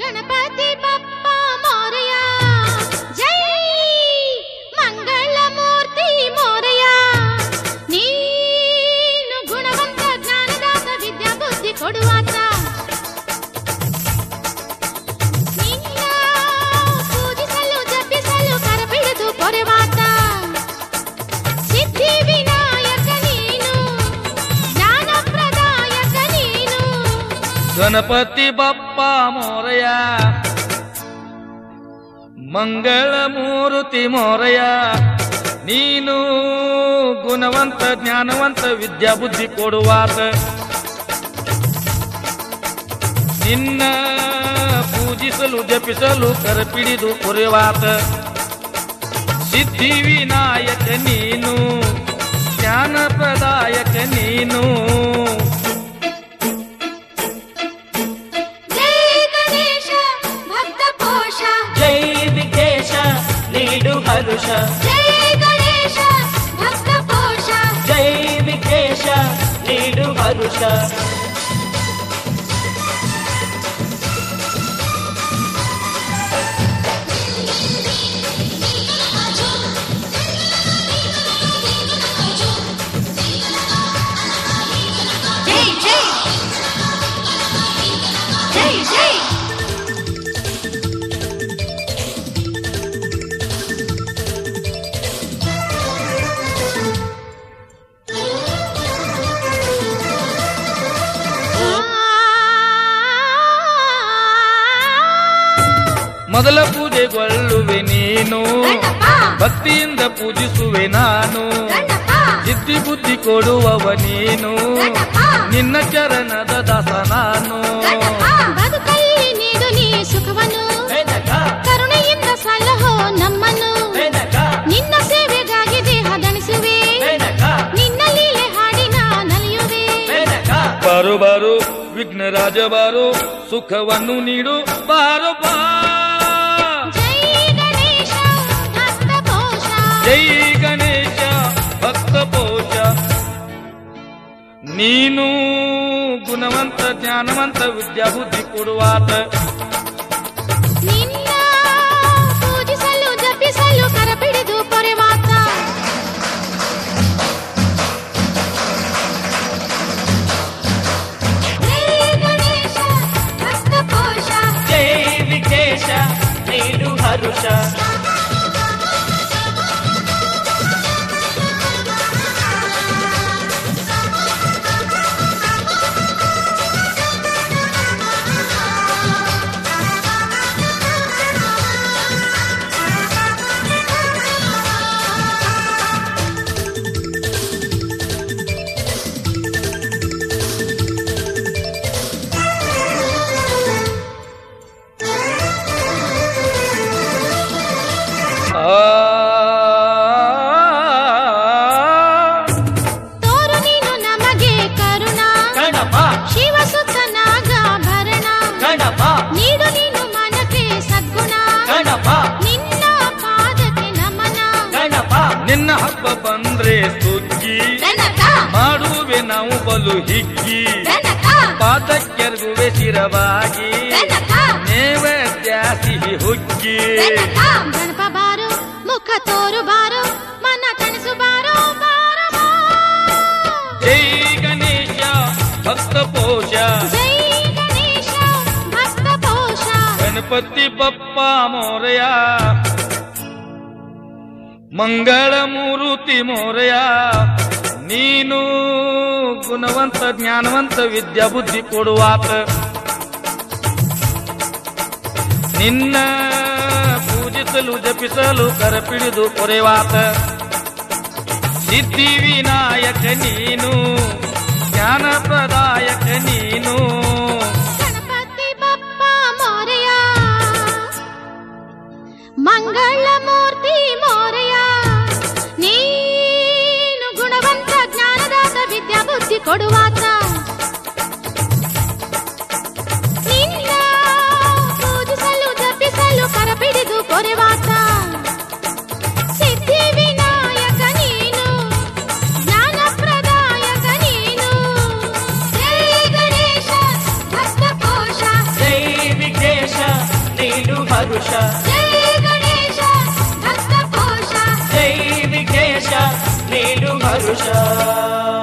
ಗಣಪತಿ ಬಪ್ಪ ಮೋರಯ ಜೈ ಮಂಗಳ ಮೂರ್ತಿ ಮೋರಯ ನೀನು ಗುಣವಂತ ಜ್ಞಾನದಾತ ವಿದ್ಯಾ ಬುದ್ಧಿ ಕೊಡುವಾತ ನಿನ್ನ ಪೂಜಿಸಲು ಜಪಿಸಲು ಕರಪಿಡಿದು ಪೊರೆವಾತ ಸಿದ್ಧಿ ವಿನಾಯಕ ನೀನು ಜ್ಞಾನಪ್ರದಾಯಕ ನೀನು ಗಣಪತಿ ಬಪ್ಪ ಮೋರಯ ಮಂಗಳ ಮೂರುತಿ ಮೋರಯ ನೀನು ಗುಣವಂತ ಜ್ಞಾನವಂತ ವಿದ್ಯಾ ಬುದ್ಧಿ ಕೊಡುವಾತ ನಿನ್ನ ಪೂಜಿಸಲು ಜಪಿಸಲು ಕರಪಿಡಿದು ಕೊರೆವಾತ ಸಿದ್ಧಿ ವಿನಾಯಕ ನೀನು ಜ್ಞಾನಪ್ರದಾಯಕ ನೀನು ಜೈ ಗಣೇಶ ಭಕ್ತ ಪೋಷ ಜೈ ವಿಘ್ನೇಶ ನೀಡು ಹರುಷ ಜೈ ಗಣೇಶ ಭಕ್ತ ಪೋಷ ಜೈ ವಿಘ್ನೇಶ ನೀಡು ಹರುಷ ಜೈ ಜೈ ಜೈ ಜೈ ಮೊದಲ ಪೂಜೆಗೊಳ್ಳುವೆ ನೀನು ಗಣಪ ಭಕ್ತಿಯಿಂದ ಪೂಜಿಸುವೆ ನಾನು ಗಣಪ ಸಿದ್ಧಿ ಬುದ್ಧಿ ಕೊಡುವವ ನೀನು ಗಣಪ ನಿನ್ನ ಚರಣದ ದಾಸ ನಾನು ಗಣಪ ಬದುಕಲ್ಲಿ ನೀಡು ನೀ ಸುಖವನ್ನು ಬೆನಕ ಕರುಣೆಯಿಂದ ಸಲಹೋ ನಮ್ಮನ್ನು ಬೆನಕ ನಿನ್ನ ಸೇವೆಗಾಗಿ ದೇಹ ದಣಿಸುವೆ ಬೆನಕ ನಿನ್ನ ಲೀಲೆ ಹಾಡಿನ ನಲಿಯುವೆ ಬೆನಕ ಬಾರು ಬಾರು ವಿಘ್ನ ರಾಜ ಬಾರು ಸುಖವನ್ನು ನೀಡು ಬಾರು ಬಾ ಜೈ ಗಣೇಶ ಭಕ್ತ ಪೋಷ ಜೈ ಗಣೇಶ ಭಕ್ತ ಪೋಷ ನೀನು ಗುಣವಂತ ಜ್ಞಾನವಂತ ವಿದ್ಯಾ ಬುದ್ಧಿ ಕೊಡುವಾತ ನಿನ್ನ ಪೂಜಿಸಲು ಜಪಿಸಲು ಕರಪಿಡಿದು ಪೊರೆವಾತ ಜೈ ಗಣೇಶ ಭಕ್ತ ಪೋಷ ಜೈ ವಿಘ್ನೇಶ ನೀಡು ಹರುಷ ತೋರು ನೀನು ನಮಗೆ ಕರುಣ ಗಣಪ ಶಿವಸುತ್ತ ನಾಗಾಭರಣ ಗಣಪ ನೀಡು ನೀನು ಮನಕ್ಕೆ ಸದ್ಗುಣ ಗಣಪ ನಿನ್ನ ಪಾದಕ್ಕೆ ನಮನ ಗಣಪ ನಿನ್ನ ಹಬ್ಬ ಬಂದ್ರೆ ಸುಗ್ಗಿ ಗಣಕ ಮಾಡುವೆ ನಾವು ಬಲು ಹಿಗ್ಗಿ ಗಣಕ ಪಾದಕ್ಕೆರ್ಗುವೆ ಶಿರವಾಗಿ ಗಣಕ ನೇವೇದ್ಯ ಸಿಹಿ ಹುಗ್ಗಿ ಗಣಕ ಗಣಪ ಬಾರು ಮುಖ ತೋರು ಬಾರು ಮನ ತಣಿಸು ಬಾರೋ ಬಾರೋ ಬಾ. ಜೈ ಗಣೇಶ ಭಕ್ತ ಪೋಷ ಜೈ ಗಣೇಶ ಭಕ್ತ ಪೋಷ ಗಣಪತಿ ಬಪ್ಪ ಮೋರಯ ಮಂಗಳ ಮೂರುತಿ ಮೋರಯ ನೀನು ಗುಣವಂತ ಜ್ಞಾನವಂತ ವಿದ್ಯಾ ಬುದ್ಧಿ ಕೊಡುವಾತ ನಿನ್ನ ಪೂಜಿಸಲು ಜಪಿಸಲು ಕರಪಿಡಿದು ಕೊರೆವಾತ ಸಿದ್ಧಿ ವಿನಾಯಕ ನೀನು ಜ್ಞಾನಪ್ರದಾಯಕ ನೀನು ಗಣಪತಿ ಬಪ್ಪ ಮೋರೆಯ ಮಂಗಳ ಮೂರ್ತಿ ಮೋರೆಯ ನೀನು ಗುಣವಂತ ಜ್ಞಾನದಾತ ವಿದ್ಯಾ ಬುದ್ಧಿ ಕೊಡುವಾತ ನಿನ್ನ ಪೂಜಿಸಲು ಜಪಿಸಲು ಕರಪಿಡಿದು ಕೊರೆವಾತ ಸಿದ್ಧಿ ವಿನಾಯಕ ನೀನು ಜ್ಞಾನಪ್ರದಾಯಕ ನೀನು ಜೈ ಗಣೇಶ ಭಕ್ತ ಕೋಶ ಜೈ ವಿಘ್ನೇಶ ನೀಡು ಹರುಷ ಜೈ ಗಣೇಶ ಭಕ್ತ ಕೋಶ ಜೈ ವಿಘ್ನೇಶ ನೀಡು ಹರುಷ